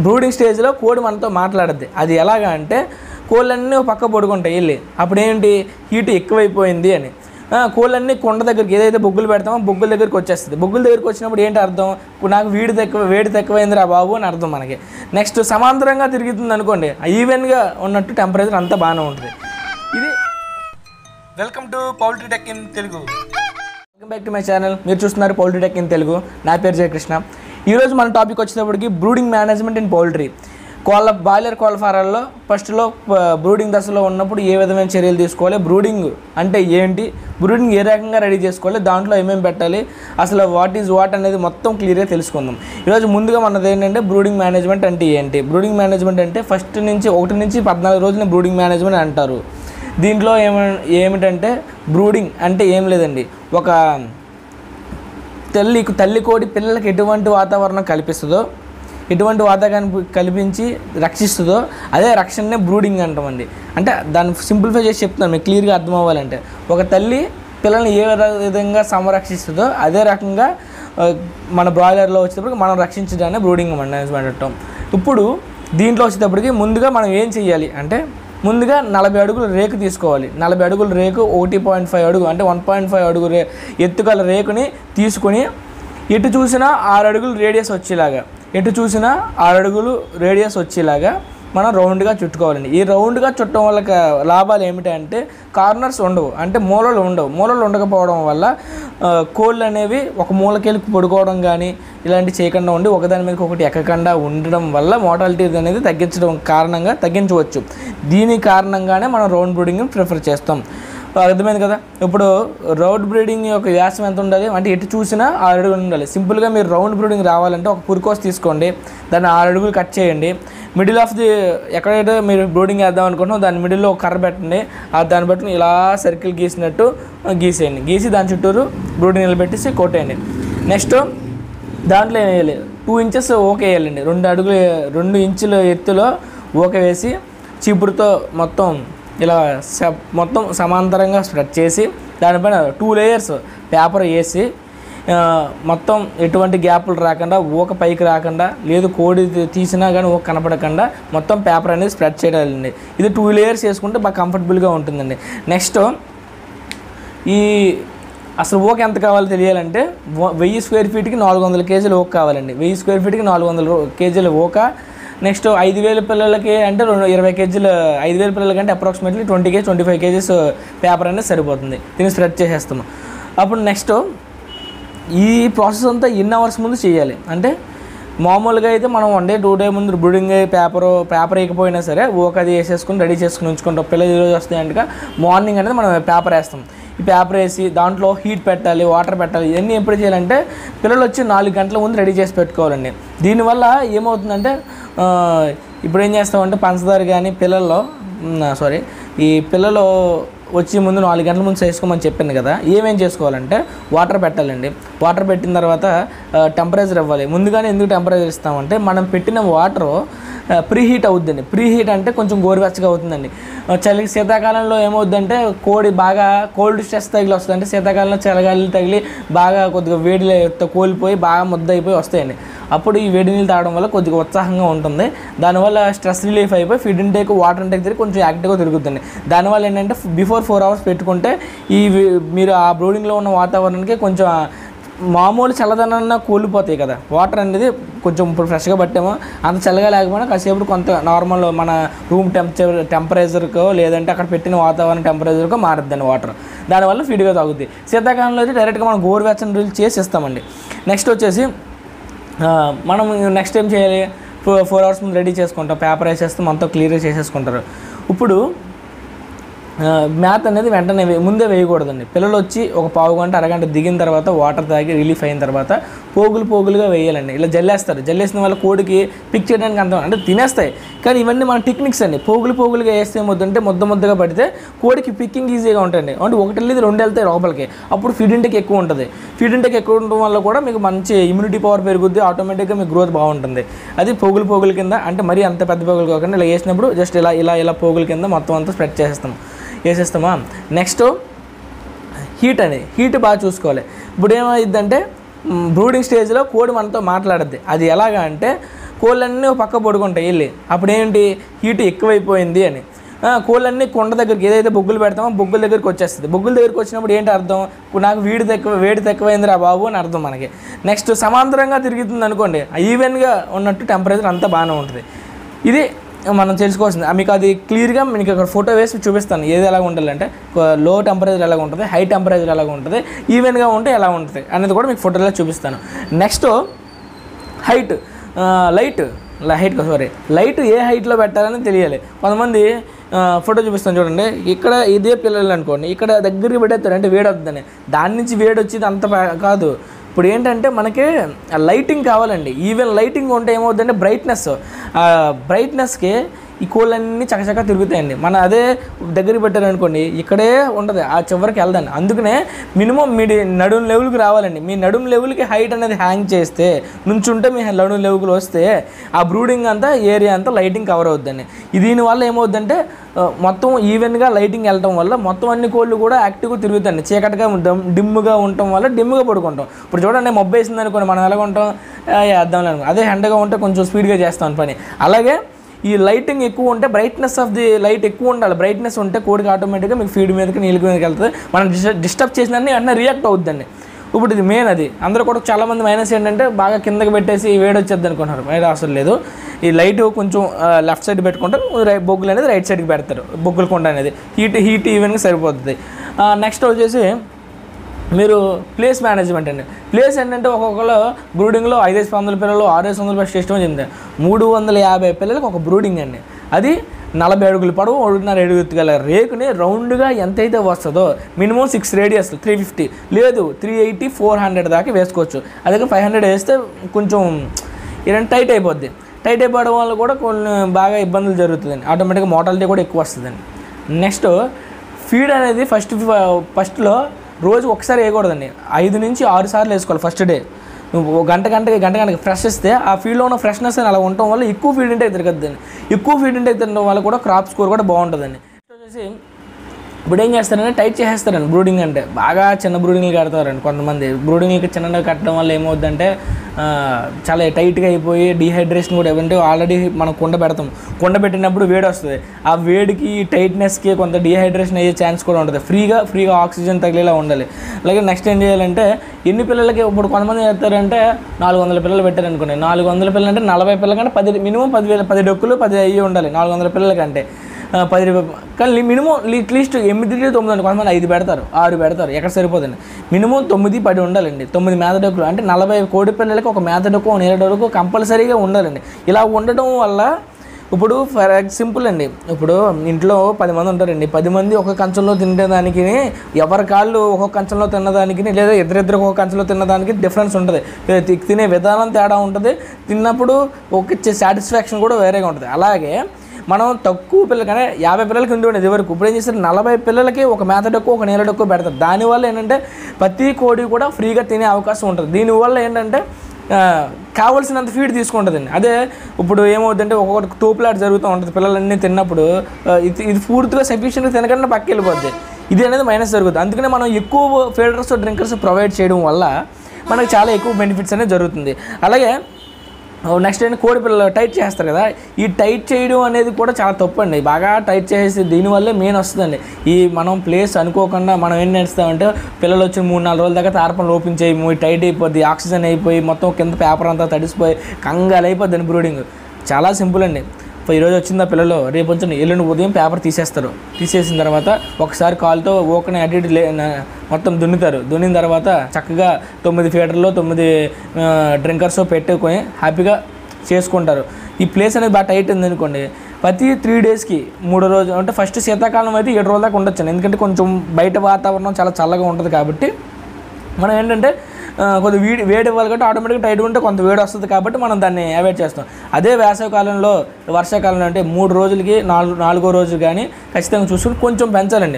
brooding స్టేజ్లో కోడి మనతో మాట్లాడద్ది అది ఎలాగా అంటే కోళ్ళన్నీ ఒక పక్క పడుకుంటాయి వెళ్ళి అప్పుడు ఏంటి హీట్ ఎక్కువైపోయింది అని ఆ, కోళ్ళన్నీ కొండ దగ్గరికి ఏదైతే బొగ్గులు పెడతామో బొగ్గుల దగ్గరికి వచ్చేస్తుంది బొగ్గుల దగ్గరికి వచ్చినప్పుడు ఏంటి అర్థం నాకు వీడి తక్కువ వేడి తక్కువైంది రా బాబు అని అర్థం మనకి నెక్స్ట్ సమాంతరంగా తిరుగుతుంది అనుకోండి ఈవెన్గా ఉన్నట్టు టెంపరేచర్ అంతా బాగానే ఉంటుంది ఇది welcome to poultry tech in Telugu welcome back to my channel మీరు చూస్తున్నారు పౌల్ట్రీ టెక్ ఇన్ తెలుగు నా పేరు జయకృష్ణ ఈరోజు మన టాపిక్ వచ్చేటప్పటికి బ్రూడింగ్ మేనేజ్మెంట్ ఇన్ పౌల్ట్రీ కోళ్ళ బాయిలర్ కోళ్ళ ఫారాల్లో ఫస్ట్లో బ్రూడింగ్ దశలో ఉన్నప్పుడు ఏ విధమైన చర్యలు తీసుకోవాలి బ్రూడింగ్ అంటే ఏంటి బ్రూడింగ్ ఏ రకంగా రెడీ చేసుకోవాలి దాంట్లో ఏమేమి పెట్టాలి అసలు వాట్ ఈజ్ వాట్ అనేది మొత్తం క్లియర్గా తెలుసుకుందాం ఈరోజు ముందుగా మనది ఏంటంటే బ్రూడింగ్ మేనేజ్మెంట్ అంటే ఏంటి బ్రూడింగ్ మేనేజ్మెంట్ అంటే ఫస్ట్ నుంచి ఒకటి నుంచి పద్నాలుగు రోజులని బ్రూడింగ్ మేనేజ్మెంట్ అంటారు దీంట్లో ఏమ ఏమిటంటే బ్రూడింగ్ అంటే ఏం లేదండి ఒక తల్లి తల్లి కోడి పిల్లలకి ఎటువంటి వాతావరణం కల్పిస్తుందో ఎటువంటి వాతావరణం కల్పించి రక్షిస్తుందో అదే రక్షణనే బ్రూడింగ్ అంటామండి అంటే దాన్ని సింప్లిఫై చేసి చెప్తున్నాను మీకు క్లియర్గా అర్థం అవ్వాలంటే ఒక తల్లి పిల్లల్ని ఏ విధ- విధంగా సంరక్షిస్తుందో అదే రకంగా ఆ, మన బ్రాయిలర్లో వచ్చేటప్పటికి మనం రక్షించడాన్ని బ్రూడింగ్ మేనేజ్మెంట్ అంటాం ఇప్పుడు దీంట్లో వచ్చేటప్పటికి ముందుగా మనం ఏం చేయాలి అంటే ముందుగా నలభై అడుగుల రేకు తీసుకోవాలి నలభై అడుగుల రేకు ఒకటి పాయింట్ ఫైవ్ అడుగు అంటే వన్ పాయింట్ ఫైవ్ అడుగు రే ఎత్తుగల రేకుని తీసుకొని ఎటు చూసినా ఆరు అడుగులు రేడియస్ వచ్చేలాగా ఎటు చూసినా ఆరు అడుగులు రేడియస్ వచ్చేలాగా మనం రౌండ్గా చుట్టుకోవాలండి ఈ రౌండ్గా చుట్టడం వల్ల క- లాభాలు ఏమిటంటే కార్నర్స్ ఉండవు అంటే మూలలు ఉండవు మూలలు ఉండకపోవడం వల్ల ఆ, కోళ్ళు అనేవి ఒక మూలకెళ్ళి పడుకోవడం కానీ ఇలాంటివి చేయకుండా ఉండి ఒకదాని మీద ఒకటి ఎక్కకుండా ఉండడం వల్ల మోటాలిటీ అనేది తగ్గించడం కారణంగా తగ్గించవచ్చు దీని కారణంగానే మనం రౌండ్ బ్రీడింగ్ ప్రిఫర్ చేస్తాం అర్థమైంది కదా ఇప్పుడు రౌండ్ బ్రీడింగ్ యొక్క వ్యాసం ఎంత ఉండాలి అంటే ఎటు చూసినా ఆరు అడుగులు ఉండాలి సింపుల్గా మీరు రౌండ్ బ్రీడింగ్ రావాలంటే ఒక పురికోస్ తీసుకోండి దాన్ని ఆరు అడుగులు కట్ చేయండి మిడిల్ ఆఫ్ ది ఎక్కడైతే మీరు బ్రూడింగ్ వేద్దాం అనుకుంటున్నాం దాని మిడిల్లో ఒక కర్ర పెట్టండి ఆ దాన్ని బట్టి ఇలా సర్కిల్ గీసినట్టు గీసేయండి గీసి దాని చుట్టూరు బ్రూడింగ్ నిలబెట్టేసి కొట్టేయండి నెక్స్ట్ దాంట్లో ఏం వేయాలి టూ ఇంచెస్ ఓకే వేయాలండి రెండు అడుగులు రెండు ఇంచుల ఎత్తులో ఓకే వేసి చీపురుతో మొత్తం ఇలా స- మొత్తం సమాంతరంగా స్ప్రెడ్ చేసి దానిపైన టూ లేయర్స్ పేపర్ వేసి ఆ, మొత్తం ఎటువంటి గ్యాపులు రాకుండా ఊక పైకి రాకుండా లేదు కోడి తీ- తీసినా కానీ ఊక కనపడకుండా మొత్తం పేపర్ అనేది స్ప్రెడ్ చేయాలండి ఇది టూ లేయర్స్ వేసుకుంటే బాగా కంఫర్టబుల్గా ఉంటుందండి నెక్స్ట్ ఈ అసలు ఓక ఎంత కావాలో తెలియాలంటే వ- వెయ్యి స్క్వేర్ ఫీట్కి నాలుగు వందల కేజీలు ఓక కావాలండి వెయ్యి స్క్వేర్ ఫీట్కి నాలుగు వందల రో- కేజీల ఓక నెక్స్ట్ ఐదు వేల పిల్లలకి అంటే రెండు ఇరవై కేజీలు ఐదు వేల పిల్లలకి అంటే approximately twenty KG twenty five KGs paper అనేది సరిపోతుంది దీన్ని స్ప్రెడ్ చేసేస్తాము అప్పుడు నెక్స్ట్ ఈ ప్రాసెస్ అంతా ఎన్ని అవర్స్ ముందు చేయాలి అంటే మామూలుగా అయితే మనం వన్ డే టూ డే ముందు బ్రూడింగ్ పేపర్ పేపర్ వేయకపోయినా సరే ఓక అది వేసేసుకుని రెడీ చేసుకుని ఉంచుకుంటాం పిల్లలు ఈరోజు వస్తాయంటే మార్నింగ్ అనేది మనం పేపర్ వేస్తాం ఈ పేపర్ వేసి దాంట్లో హీట్ పెట్టాలి వాటర్ పెట్టాలి ఇవన్నీ ఎప్పుడు చేయాలంటే పిల్లలు వచ్చి నాలుగు గంటల ముందు రెడీ చేసి పెట్టుకోవాలండి దీనివల్ల ఏమవుతుందంటే ఆ, ఇప్పుడు ఏం చేస్తామంటే పంచదార కానీ పిల్లల్లో సారీ ఈ పిల్లలు వచ్చి ముందు నాలుగు గంటల ముందు చేసుకోమని చెప్పింది కదా ఏమేం చేసుకోవాలంటే వాటర్ పెట్టాలండి వాటర్ పెట్టిన తర్వాత టెంపరేచర్ ఇవ్వాలి ముందుగానే ఎందుకు టెంపరేచర్ ఇస్తామంటే మనం పెట్టిన వాటర్ ప్రీ హీట్ అవుద్దండి ప్రీ హీట్ అంటే కొంచెం గోరువెచ్చగా అవుతుందండి ఆ, చలి శీతాకాలంలో ఏమవుద్దంటే కోడి బాగా కోల్డ్ స్ట్రెస్ తగిలి వస్తుంది అంటే శీతాకాలంలో చలిగాలి తగిలి బాగా కొద్దిగా వేడితో కోల్పోయి బాగా ముద్ద అయిపోయి వస్తాయండి అప్పుడు ఈ వేడి నీళ్ళు తాగడం వల్ల కొద్దిగా ఉత్సాహంగా ఉంటుంది దానివల్ల స్ట్రెస్ రిలీఫ్ అయిపోయి ఫీడ్ ఇంటేక్ వాటర్ ఇంటేక్ తిరిగి కొంచెం యాక్టివ్గా తిరుగుతుంది దానివల్ల ఏంటంటే బిఫోర్ ఫోర్ అవర్స్ పెట్టుకుంటే ఈ వి- మీరు ఆ బ్రూడింగ్లో ఉన్న వాతావరణానికి కొంచెం ఆ మామూలు చల్లదనాన్ని కూలిపోతాయి కదా వాటర్ అనేది కొంచెం ఇప్పుడు ఫ్రెష్గా పట్టామో అంత చల్లగా లేకపోయినా కాసేపు కొంత నార్మల్ మన రూమ్ టెంపరేచర్ టెంపరేచర్కో లేదంటే అక్కడ పెట్టిన వాతావరణ టెంపరేచర్కో మారుద్దండి వాటర్ దానివల్ల ఫీడ్గా తాగుద్ది శీతాకాలంలో అయితే డైరెక్ట్గా మనం గోరువెచ్చని నీళ్ళు చేసి ఇస్తామండి నెక్స్ట్ వచ్చేసి ఆ, మనం నెక్స్ట్ ఏం చేయాలి ఫోర్ ఫోర్ అవర్స్ ముందు రెడీ చేసుకుంటాం పేపర్ వేసేస్తాం అంతా క్లియర్గా చేసేసుకుంటారు ఇప్పుడు ఆ, మ్యాథ్ అనేది వెంటనే వే- ముందే వేయకూడదండి పిల్లలు వచ్చి ఒక పావు గంట అరగంట దిగిన తర్వాత వాటర్ తాగి రిలీఫ్ అయిన తర్వాత పోగులు పోగులుగా వేయాలండి ఇలా జల్లేస్తారు జల్లేసిన వాళ్ళ కోడికి పిక్ చేయడానికి అంత అంటే తినేస్తాయి కానీ ఇవన్నీ మన టెక్నిక్స్ అండి పోగులు పోగులుగా వేస్తే ముద్దంటే ముద్ద ముద్దగా పడితే కోడికి పిక్కింగ్ ఈజీగా ఉంటుంది అంటే ఒకటి వెళ్ళేది రెండు వెళ్తాయి లోపలికి అప్పుడు ఫీడ్ ఇంటెక్ ఎక్కువ ఉంటుంది ఫీడ్ ఇంటెక్ ఎక్కువ ఉండడం వల్ల కూడా మీకు మంచి ఇమ్యూనిటీ పవర్ పెరుగుద్ది ఆటోమేటిక్గా మీకు గ్రోత్ బాగుంటుంది అది పోగులు పోగుల కింద అంటే మరీ అంత పెద్ద పోగులు కాకుండా ఇలా వేసినప్పుడు జస్ట్ ఇలా ఇలా ఇలా పోగుల కింద మొత్తం అంతా స్ప్రెడ్ చేసేస్తాం వేసేస్తామా నెక్స్ట్ హీట్ అని హీట్ బాగా చూసుకోవాలి ఇప్పుడు ఏమైందంటే బ్రూడింగ్ స్టేజ్లో కోడి మనతో మాట్లాడద్ది అది ఎలాగా అంటే కోళ్ళన్నీ ఒక పక్క పడుకుంటాయి వెళ్ళి అప్పుడు ఏంటి హీట్ ఎక్కువైపోయింది అని ఆ, కోళ్ళన్నీ కొండ దగ్గరికి ఏదైతే బొగ్గులు పెడతామో బొగ్గుల దగ్గరికి వచ్చేస్తుంది బొగ్గుల దగ్గరికి వచ్చినప్పుడు ఏంటి అర్థం నాకు వీడి తక్కువ వేడి తక్కువైందిరా బాబు అని అర్థం మనకి నెక్స్ట్ సమాంతరంగా తిరుగుతుంది అనుకోండి ఈవెన్గా ఉన్నట్టు టెంపరేచర్ అంతా బాగానే ఉంటుంది ఇది మనం తెలుసుకోవాల్సింది మీకు అది క్లియర్గా మీకు ఇక్కడ ఫోటో వేసి చూపిస్తాను ఏది ఎలా ఉండాలంటే లో టెంపరేచర్ ఎలా ఉంటుంది హై టెంపరేచర్ ఎలా ఉంటుంది ఈవెన్గా ఉంటే ఎలా ఉంటుంది అనేది కూడా మీకు ఫోటోలో చూపిస్తాను next height light height sorry light ఏ హైట్లో పెట్టాలని తెలియాలి కొంతమంది ఆ, ఫోటో చూపిస్తాను చూడండి ఇక్కడ ఇదే పిల్లలు అనుకోండి ఇక్కడ దగ్గరికి పెట్టేస్తారు అంటే వేడి వస్తుందని దాని నుంచి వేడి వచ్చేది అంత ప- కాదు ఇప్పుడు ఏంటంటే మనకి లైటింగ్ కావాలండి ఈవెన్ లైటింగ్ ఉంటే ఏమవుతుందంటే బ్రైట్నెస్ బ్రైట్నెస్కి ఈ కోళ్ళన్నీ చకచకా తిరుగుతాయండి మన అదే దగ్గరికి పెట్టారనుకోండి ఇక్కడే ఉండదు ఆ చివరికి వెళ్దండి అందుకనే మినిమం మీ నడుం లెవెల్కి రావాలండి మీ నడుం లెవెల్కి హైట్ అనేది హ్యాంగ్ చేస్తే నుంచుంటే మీ నడుం లెవెల్కి వస్తే ఆ బ్రూడింగ్ అంతా ఏరియా అంతా లైటింగ్ కవర్ అవుద్దండి దీనివల్ల ఏమవుద్దంటే ఆ, మొత్తం ఈవెన్గా లైటింగ్ వెళ్ళటం వల్ల మొత్తం అన్ని కోళ్ళు కూడా యాక్టివ్గా తిరుగుతాయండి చీకటిగా డమ్- డిమ్గా ఉండటం వల్ల డిమ్గా పడుకుంటాం ఇప్పుడు చూడండి మబ్బు వేసింది అనుకోండి మనం ఎలా ఉంటాం వేద్దాం అనుకో అదే ఎండగా ఉంటే కొంచెం స్పీడ్గా చేస్తాం పని అలాగే ఈ లైటింగ్ ఎక్కువ ఉంటే బ్రైట్నెస్ ఆఫ్ ది లైట్ ఎక్కువ ఉండాలి బ్రైట్నెస్ ఉంటే కోడికి ఆటోమేటిక్గా మీకు ఫీడ్ మీదకి నీళ్ళకి మీదకి వెళ్తుంది మనం డిస్టర్బ్ చేసిన వెంటనే రియాక్ట్ అవుద్దండి ఇప్పుడు ఇది మెయిన్ అది అందరూ కూడా చాలామంది మైనస్ ఏంటంటే బాగా కిందకి పెట్టేసి వేడి వచ్చేది అనుకుంటున్నారు వేడి అవసరం లేదు ఈ లైట్ కొంచెం లెఫ్ట్ సైడ్ పెట్టుకుంటారు రై- బొగ్గులు అనేది రైట్ సైడ్కి పెడతారు బొగ్గుల కొండ అనేది హీట్ హీట్ ఈవెన్గా సరిపోతుంది నెక్స్ట్ వచ్చేసి మీరు ప్లేస్ మేనేజ్మెంట్ అండి ప్లేస్ ఏంటంటే ఒక్కొక్కరు బ్రూడింగ్లో ఐదేసి వందల పిల్లలు ఆరేసి వందల పిల్లలు సిస్టమ్ చెంది మూడు వందల యాభై పిల్లలకు ఒక బ్రూడింగ్ అండి అది నలభై అడుగులు పొడవు ఒకటిన్నర అడుగు ఎత్తుగల రేకుని రౌండ్గా ఎంతైతే వస్తుందో minimum six radius three fifty లేదు త్రీ ఎయిటీ ఫోర్ హండ్రెడ్ దాకా వేసుకోవచ్చు అదే ఫైవ్ హండ్రెడ్ వేస్తే కొంచెం ఇలాంటి టైట్ అయిపోద్ది టైట్ అయిపోవడం వల్ల కూడా కొన్ని బాగా ఇబ్బందులు జరుగుతుందండి ఆటోమేటిక్గా మోటాలిటీ కూడా ఎక్కువ వస్తుందండి నెక్స్ట్ ఫీడ్ అనేది ఫస్ట్ ఫస్ట్లో రోజు ఒకసారి వేయకూడదండి ఐదు నుంచి ఆరు సార్లు వేసుకోవాలి ఫస్ట్ డే నువ్వు ఓ గంట గంటకి గంట గంటకి ఫ్రెష్ ఇస్తే ఆ ఫీల్డ్లో ఉన్న ఫ్రెష్నెస్ అని అలా ఉండటం వల్ల ఎక్కువ ఫీడ్ ఇంటే తిరగద్దండి ఎక్కువ ఫీడ్ ఇంటే తినడం వల్ల కూడా క్రాప్ స్కోర్ కూడా బాగుంటుందండి నెక్స్ట్ వచ్చేసి ఇప్పుడు ఏం చేస్తారంటే టైట్ చేసేస్తారండి బ్రూడింగ్ అంటే బాగా చిన్న బ్రూడింగ్లు కడతారండి కొంతమంది బ్రూడింగ్లకి చిన్నగా కట్టడం వల్ల ఏమవుద్దంటే ఆ, చాలా టైట్గా అయిపోయి డీహైడ్రేషన్ కూడా ఏమంటే ఆల్రెడీ మనం కుండ పెడతాం కుండ పెట్టినప్పుడు వేడి వస్తుంది ఆ వేడికి టైట్నెస్కి కొంత డీహైడ్రేషన్ అయ్యే ఛాన్స్ కూడా ఉంటుంది ఫ్రీగా ఫ్రీగా ఆక్సిజన్ తగిలేలా ఉండాలి అలాగే నెక్స్ట్ ఏం చేయాలంటే ఎన్ని పిల్లలకి ఇప్పుడు కొంతమంది ఏం చేస్తారంటే నాలుగు వందల పిల్లలు పెట్టారనుకోండి నాలుగు వందల పిల్లలు అంటే నలభై పిల్లల కంటే పది మినిమం పదివేల పది డొక్కులు పది అయ్యి ఉండాలి నాలుగు వందల పిల్లల కంటే ఆ, పది రూపాయలు కానీ మినిమం అట్లీస్ట్ ఎనిమిది తొమ్మిది అండి కొంతమంది ఐదు పెడతారు ఆరు పెడతారు ఎక్కడ సరిపోతుంది మినిమం తొమ్మిది పది ఉండాలండి తొమ్మిది మేత డొక్కులు అంటే నలభై కోడి పిల్లలకి ఒక మేత డొక్కు ఒక నీళ్ళ డొక్కు కంపల్సరీగా ఉండాలండి ఇలా ఉండటం వల్ల ఇప్పుడు ఫర్ సింపుల్ అండి ఇప్పుడు ఇంట్లో పది మంది ఉంటారండి పది మంది ఒక కంచంలో తినేదానికి ఎవరి కాళ్ళు ఒక్కొక్క కంచంలో తిన్నదానికి లేదా ఇద్దరిద్దరు ఒక్కొక్క కంచంలో తిన్నదానికి డిఫరెన్స్ ఉంటుంది ఏ తి- తినే విధానం తేడా ఉంటుంది తిన్నప్పుడు ఒక సాటిస్ఫాక్షన్ కూడా వేరేగా ఉంటుంది అలాగే మనం తక్కువ పిల్లలు కానీ యాభై పిల్లలకి ఉండి ఉండేది వరకు ఇప్పుడు ఏం చేస్తారు నలభై పిల్లలకి ఒక మేత డొక్కు ఒక నీళ్ళ డొక్కు పెడతారు దానివల్ల ఏంటంటే ప్రతి కోడి కూడా ఫ్రీగా తినే అవకాశం ఉంటుంది దీనివల్ల ఏంటంటే ఆ, కావాల్సినంత ఫీడ్ తీసుకుంటుందండి అదే ఇప్పుడు ఏమవుతుందంటే ఒక్కొక్కటి తోపులాట జరుగుతూ ఉంటుంది పిల్లలన్నీ తిన్నప్పుడు ఆ, ఇది ఇది పూర్తిగా సఫిషియెంట్గా తినకుండా పక్క వెళ్ళిపోద్ది ఇది అనేది మైనస్ జరుగుతుంది అందుకనే మనం ఎక్కువ ఫీడర్స్ డ్రింకర్స్ ప్రొవైడ్ చేయడం వల్ల మనకు చాలా ఎక్కువ బెనిఫిట్స్ అనేది జరుగుతుంది అలాగే నెక్స్ట్ ఏంటి కోడి పిల్లలు టైట్ చేస్తారు కదా ఈ టైట్ చేయడం అనేది కూడా చాలా తప్పు అండి బాగా టైట్ చేసి దీనివల్లే మెయిన్ వస్తుందండి ఈ మనం ప్లేస్ అనుకోకుండా మనం ఏం నేర్స్తామంటే పిల్లలు వచ్చి మూడు నాలుగు రోజుల దాకా తారపం లోపింగ్ చేయము టైట్ అయిపోద్ది ఆక్సిజన్ అయిపోయి మొత్తం కింద పేపర్ అంతా తడిసిపోయి కంగాలు అయిపోద్ది బ్రూడింగ్ చాలా సింపుల్ అండి ఇప్పుడు ఈరోజు వచ్చింది ఆ పిల్లలు రేపు వచ్చిన ఎల్లుండి ఉదయం పేపర్ తీసేస్తారు తీసేసిన తర్వాత ఒకసారి కాలుతో ఓకని అటు ఇటు లే- నా- మొత్తం దున్నుతారు దున్నిన తర్వాత చక్కగా తొమ్మిది ఫీటర్లో తొమ్మిది డ్రింకర్స్ పెట్టుకొని హ్యాపీగా చేసుకుంటారు ఈ ప్లేస్ అనేది బాగా టైట్ ఉంది అనుకోండి ప్రతి త్రీ డేస్కి మూడో రోజు అంటే ఫస్ట్ శీతాకాలం అయితే ఏడు రోజుల దాకా ఉండొచ్చు ఎందుకంటే కొంచెం బయట వాతావరణం చాలా చల్లగా ఉంటుంది కాబట్టి మనం ఏంటంటే ఆ, కొద్ది వేడి వేడి ఇవ్వాలి కాబట్టి ఆటోమేటిక్గా టైట్ ఉంటే కొంత వేడి వస్తుంది కాబట్టి మనం దాన్ని అవాయిడ్ చేస్తాం అదే వేసవి కాలంలో వర్షాకాలంలో అంటే మూడు రోజులకి నాలుగు నాలుగో రోజు కానీ ఖచ్చితంగా చూసుకుని కొంచెం పెంచాలండి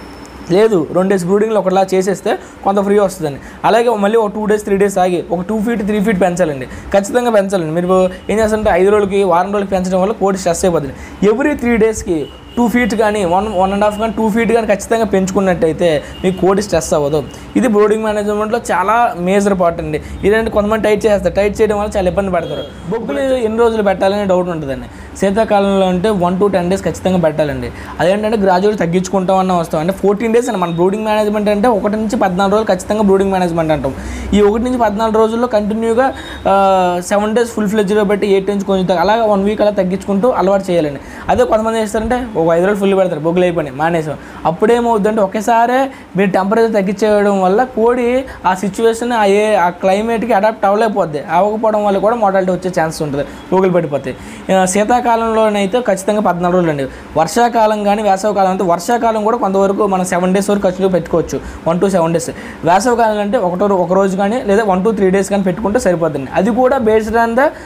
లేదు రెండు డేస్ బ్రూడింగ్లో ఒకలా చేసేస్తే కొంత ఫ్రీ వస్తుందండి అలాగే మళ్ళీ ఒక టూ డేస్ త్రీ డేస్ ఆగి ఒక టూ ఫీట్ త్రీ ఫీట్ పెంచాలండి ఖచ్చితంగా పెంచాలండి మీరు ఏం చేస్తారంటే ఐదు రోజులకి వారం రోజులకి పెంచడం వల్ల కోడి స్ట్రెస్ అయిపోతుంది ఎవ్రీ త్రీ డేస్కి టూ ఫీట్ కానీ వన్ వన్ అండ్ హాఫ్ కానీ టూ ఫీట్ కానీ ఖచ్చితంగా పెంచుకున్నట్టయితే మీకు కోడి స్ట్రెస్ అవ్వదు ఇది బ్రూడింగ్ మేనేజ్మెంట్లో చాలా మేజర్ పార్ట్ అండి ఇదేంటి కొంతమంది టైట్ చేస్తారు టైట్ చేయడం వల్ల చాలా ఇబ్బంది పడతారు బొగ్గులు ఎన్ని రోజులు పెట్టాలనే డౌట్ ఉంటుందండి శీతాకాలంలో అంటే వన్ టు టెన్ డేస్ ఖచ్చితంగా పెట్టాలండి అదేంటంటే గ్రాడ్యువల్ తగ్గించుకుంటామన్న వస్తాం అంటే ఫోర్టీన్ డేస్ అండి మన బ్రూడింగ్ మేనేజ్మెంట్ అంటే ఒకటి నుంచి పద్నాలుగు రోజులు ఖచ్చితంగా బ్రూడింగ్ మేనేజ్మెంట్ అంటాం ఈ ఒకటి నుంచి పద్నాలుగు రోజుల్లో కంటిన్యూగా సెవెన్ డేస్ ఫుల్ ఫ్లెడ్జ్లో పెట్టి ఎయిట్ నుంచి కొంచెం తగ్గ- అలాగా వన్ వీక్ అలా తగ్గించుకుంటూ అలవాటు చేయాలండి అదే కొంతమంది చేస్తారంటే ఒక ఐదు రోజులు ఫుల్ పెడతారు బొగ్గులు అయిపోయినాయి మానేసాం అప్పుడేమవుతుందంటే ఒకేసారి మీరు టెంపరేచర్ తగ్గించేయడం వల్ల కోడి ఆ సిచ్యువేషన్ ఆ ఏ ఆ క్లైమేట్కి అడాప్ట్ అవ్వలేకపోద్ది అవ్వకపోవడం వల్ల కూడా మోటాలిటీ వచ్చే ఛాన్స్ ఉంటుంది బొగ్గులు పడిపోతాయి ఆ, శీతాకాలంలోనైతే ఖచ్చితంగా పద్నాలుగు రోజులు అండి వర్షాకాలం కానీ వేసవకాలం అంటే వర్షాకాలం కూడా కొంతవరకు మనం సెవెన్ డేస్ వరకు ఖర్చులు పెట్టుకోవచ్చు వన్ టు సెవెన్ డేస్ వేసవకాలం అంటే ఒకటో ఒక రోజు కానీ లేదా వన్ టు త్రీ డేస్ కానీ పెట్టుకుంటే సరిపోతుంది అది కూడా based on the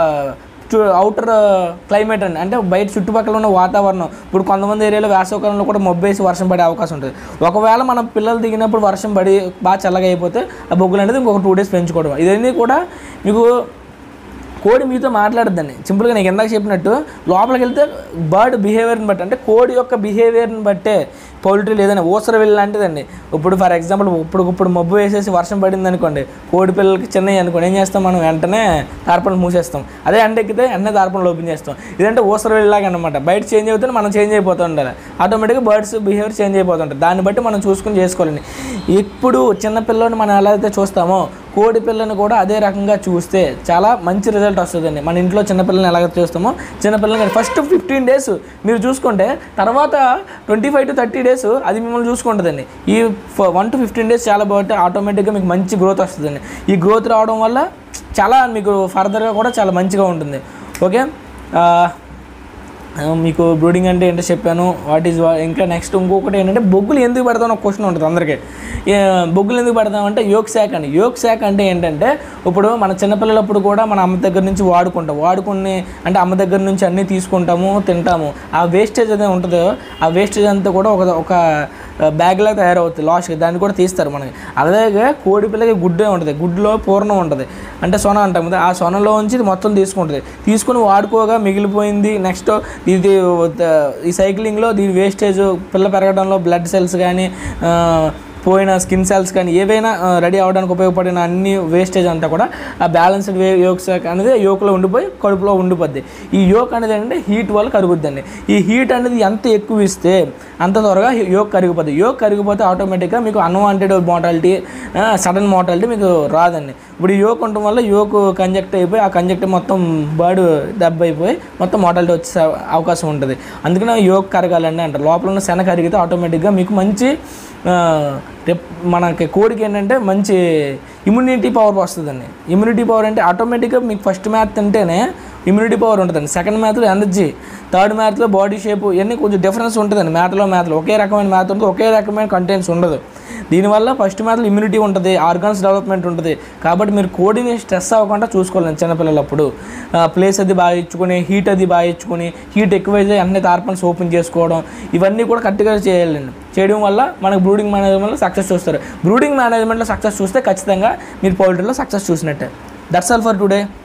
outer climate అండి అంటే బయట చుట్టుపక్కల ఉన్న వాతావరణం ఇప్పుడు కొంతమంది ఏరియాలో వేసవకాలంలో కూడా మొబ్బేసి వర్షం పడే అవకాశం ఉంటుంది ఒకవేళ మనం పిల్లలు దిగినప్పుడు వర్షం పడి బాగా చల్లగా అయిపోతే ఆ బొగ్గులు అనేది ఇంకొక టూ డేస్ పెంచుకోవడం ఇవన్నీ కూడా మీకు కోడి మీతో మాట్లాడద్దండి సింపుల్గా నేను ఇందాక చెప్పినట్టు లోపలికి వెళ్తే బర్డ్ బిహేవియర్ని బట్టి అంటే కోడి యొక్క బిహేవియర్ని బట్టే పౌల్ట్రీ లేదని ఊసర వెళ్ళి లాంటిదండి ఇప్పుడు ఫర్ ఎగ్జాంపుల్ ఇప్పుడు ఇప్పుడు మబ్బు వేసేసి వర్షం పడింది అనుకోండి కోడి పిల్లలకి చిన్నవి అనుకోండి ఏం చేస్తాం మనం వెంటనే తార్పణలు మూసేస్తాం అదే ఎండ ఎక్కితే వెంటనే తార్పణలు ఓపెన్ చేస్తాం ఇదంటే ఊసర వెళ్ళలాగా అనమాట బయట చేంజ్ అవుతుంది మనం చేంజ్ అయిపోతూ ఉండాలి ఆటోమేటిక్గా బర్డ్స్ బిహేవియర్ చేంజ్ అయిపోతుంటాయి దాన్ని బట్టి మనం చూసుకుని చేసుకోవాలండి ఇప్పుడు చిన్న పిల్లని మనం ఎలా అయితే చూస్తామో కోడి పిల్లని కూడా అదే రకంగా చూస్తే చాలా మంచి రిజల్ట్ వస్తుందండి మన ఇంట్లో చిన్నపిల్లని ఎలాగైతే చూస్తామో చిన్నపిల్లని ఫస్ట్ ఫిఫ్టీన్ డేస్ మీరు చూసుకుంటే తర్వాత twenty five to thirty days అది మిమ్మల్ని చూసుకుంటుందండి ఈ వన్ టు ఫిఫ్టీన్ డేస్ చాలా బాగుంటే ఆటోమేటిక్గా మీకు మంచి గ్రోత్ వస్తుందండి ఈ గ్రోత్ రావడం వల్ల చాలా మీకు ఫర్దర్గా కూడా చాలా మంచిగా ఉంటుంది ఓకే ఆ, ఆ, మీకు బ్రూడింగ్ అంటే ఏంటో చెప్పాను వాట్ ఈజ్ ఇంకా నెక్స్ట్ ఇంకొకటి ఏంటంటే బొగ్గులు ఎందుకు పెడతాం ఒక క్వశ్చన్ ఉంటుంది అందరికీ ఏ, బొగ్గులు ఎందుకు పెడతామంటే యోగ్ శాఖ అండి యోగ్ శాఖ అంటే ఏంటంటే ఇప్పుడు మన చిన్నపిల్లలప్పుడు కూడా మన అమ్మ దగ్గర నుంచి వాడుకుంటాం వాడుకుని అంటే అమ్మ దగ్గర నుంచి అన్నీ తీసుకుంటాము తింటాము ఆ వేస్టేజ్ అదే ఉంటుందో ఆ వేస్టేజ్ అంతా కూడా ఒక ఒక బ్యాగ్లా తయారవుతుంది లాస్ట్కి దాన్ని కూడా తీస్తారు మనకి అలాగే కోడి పిల్లకి గుడ్డే ఉంటుంది గుడ్డులో పూర్ణం ఉంటుంది అంటే సొన అంటాం కదా ఆ సొనలో నుంచి ఇది మొత్తం తీసుకుంటుంది తీసుకుని వాడుకోగా మిగిలిపోయింది నెక్స్ట్ ఇది ఈ సైక్లింగ్లో దీని వేస్టేజ్ పిల్ల పెరగడంలో బ్లడ్ సెల్స్ కానీ పోయిన స్కిన్ సెల్స్ కానీ ఏవైనా రెడీ అవ్వడానికి ఉపయోగపడిన అన్ని వేస్టేజ్ అంతా కూడా ఆ బ్యాలెన్స్డ్ వే యోక్స్ అనేది యోక్లో ఉండిపోయి కడుపులో ఉండిపోద్ది ఈ యోక్ అనేది ఏంటంటే హీట్ వల్ల కరుగుద్దండి ఈ హీట్ అనేది ఎంత ఎక్కువ ఇస్తే అంత త్వరగా యోక్ కరిగిపోద్ది యోక్ కరిగిపోతే ఆటోమేటిక్గా మీకు అన్వాంటెడ్ మోటాలిటీ సడన్ మోటాలిటీ మీకు రాదండి ఇప్పుడు ఈ యోక్ ఉండటం వల్ల యోక్ కంజెక్ట్ అయిపోయి ఆ కంజెక్ట్ మొత్తం బర్డ్ దెబ్బ అయిపోయి మొత్తం మోటాలిటీ వచ్చే అవకాశం ఉంటుంది అందుకనే యోక్ కరగాలండి అంటారు లోపల ఉన్న శన కరిగితే ఆటోమేటిక్గా మీకు మంచి ఆ, రేప్ మనకి కోడికి ఏంటంటే మంచి ఇమ్యూనిటీ పవర్ వస్తుందండి ఇమ్యూనిటీ పవర్ అంటే ఆటోమేటిక్గా మీకు ఫస్ట్ మ్యాథ్ తింటేనే ఇమ్యూనిటీ పవర్ ఉంటుందండి సెకండ్ మ్యాథ్లో ఎనర్జీ థర్డ్ మ్యాథ్లో బాడీ షేప్ ఇవన్నీ కొంచెం డిఫరెన్స్ ఉంటుందండి మ్యాథ్లో మ్యాథ్లో ఒకే రకమైన మ్యాథ్ ఉంటుంది ఒకే రకమైన కంటెంట్స్ ఉండదు దీనివల్ల ఫస్ట్ మ్యాథ్లో ఇమ్యూనిటీ ఉంటుంది ఆర్గాన్స్ డెవలప్మెంట్ ఉంటుంది కాబట్టి మీరు కోడిని స్ట్రెస్ అవ్వకుండా చూసుకోవాలండి చిన్నపిల్లలప్పుడు ప్లేస్ అది బాగా ఇచ్చుకొని హీట్ అది బాగా ఇచ్చుకొని హీట్ ఎక్కువైతే అన్ని తార్పన్స్ ఓపెన్ చేసుకోవడం ఇవన్నీ కూడా కరెక్ట్గా చేయాలండి చేయడం వల్ల మనకు బ్రూడింగ్ మేనేజ్మెంట్లో సక్సెస్ చూస్తారు బ్రూడింగ్ మేనేజ్మెంట్లో సక్సెస్ చూస్తే ఖచ్చితంగా మీరు పౌల్ట్రీలో సక్సెస్ చూసినట్టే దట్స్ ఆల్ ఫర్ టుడే